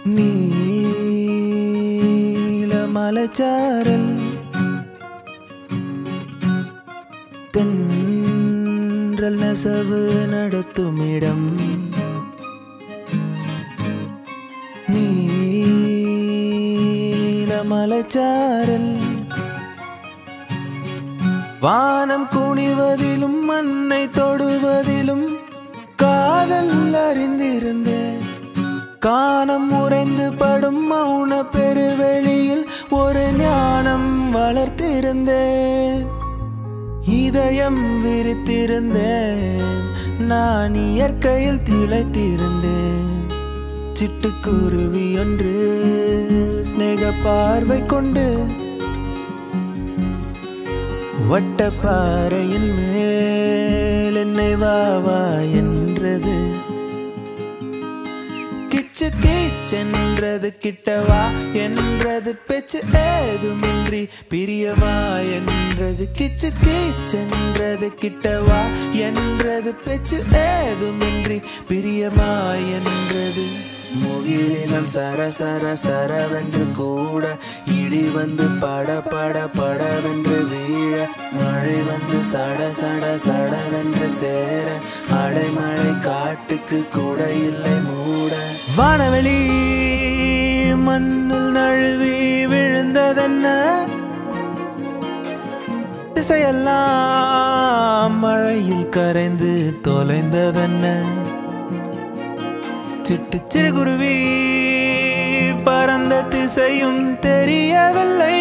நீலமலைச்சாரல் தென்றல் நெசவு நடத்துமிடம் நீலமலைச்சாரல் வானம் குனிவதிலும் மண்ணை தொடுவதிலும் காதல் அறிந்திருந்தேன் காணம் உறைந்து படும் மௌன பெருவெளியில் ஒரு ஞானம் வளர்த்திருந்தேன் இதயம் விரித்திருந்தேன் நான் இயற்கையில் திளைத்திருந்தேன் சிட்டுக்குருவி ஒன்று சிநேக பார்வை கொண்டு வட்டப்பாறையின் மேல் என்னை வா வா என்றது கிச்சு கீச்சென்றது கிட்டவா என்றது பேச்சு ஏதுமின்றி பிரியவா என்றது கிச்சு கீச்சென்றது கிட்டவா என்றது பேச்சு ஏதுமின்றி பிரியமா என்றது முகிலினம் சர சர சரவென்று கூட இடி வந்து பட பட படவென்று வீழ மழை வந்து சட சட சடவென்று சேர அடைமழை காட்டுக்கு கூட இல்லை மூட வானவெளி மண்ணில் நழுவி விழுந்ததென்ன திசையெல்லாம் மழையில் கரைந்து தொலைந்ததென்ன சிட்டு சிறுகுருவி பறந்த திசையும் தெரியவில்லை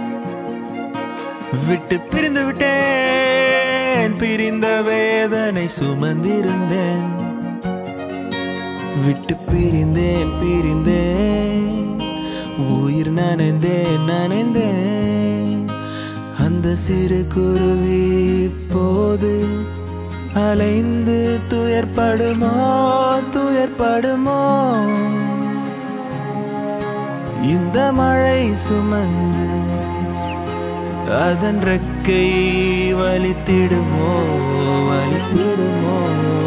விட்டு பிரிந்து விட்டேன் பிரிந்த வேதனை சுமந்திருந்தேன் விட்டு பிரிந்தேன் பிரிந்தேன் உயிர் நனைந்தேன் நனைந்தேன் அந்த சிறு குருவி போது அலைந்து துயர்படுமோ துயர்படுமோ இந்த மழை சுமந்து அதன் ரெக்கை வலித்திடுமோ வலித்திடுமோ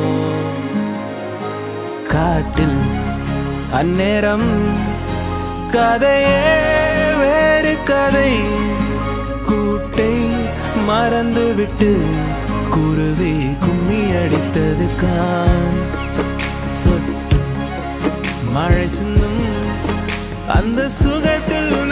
காட்டில் அந்நேரம் கதையே வேறு கதை கூட்டை மறந்துவிட்டு குருவி கும்மி அடித்தது கான் சொட்டு மழை சிந்தும் அந்த சுகத்தில்